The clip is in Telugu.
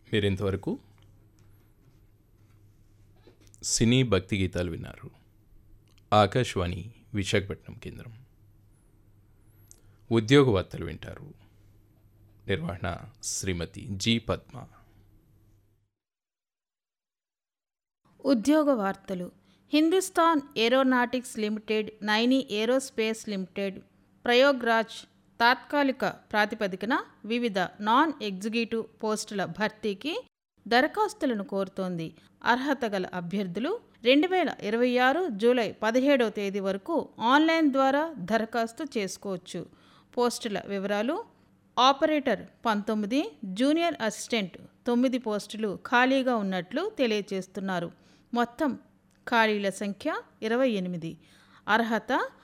మీరు ఇంతవరకు సినీ భక్తి గీతాలు విన్నారు ఆకాశవాణి విశాఖపట్నం కేంద్రం ఉద్యోగ వార్తలు వింటారు నిర్వహణ శ్రీమతి జి పద్మ ఉద్యోగ వార్తలు Hindustan aeronautics limited Naini aerospace limited Prayagraj తాత్కాలిక ప్రాతిపదికన వివిధ నాన్ ఎగ్జిక్యూటివ్ పోస్టుల భర్తీకి దరఖాస్తులను కోరుతోంది అర్హత గల అభ్యర్థులు రెండు వేల ఇరవై ఆరు జూలై పదిహేడవ తేదీ వరకు ఆన్లైన్ ద్వారా దరఖాస్తు చేసుకోవచ్చు పోస్టుల వివరాలు ఆపరేటర్ పంతొమ్మిది జూనియర్ అసిస్టెంట్ తొమ్మిది పోస్టులు ఖాళీగా ఉన్నట్లు తెలియజేస్తున్నారు మొత్తం ఖాళీల సంఖ్య ఇరవై ఎనిమిది అర్హత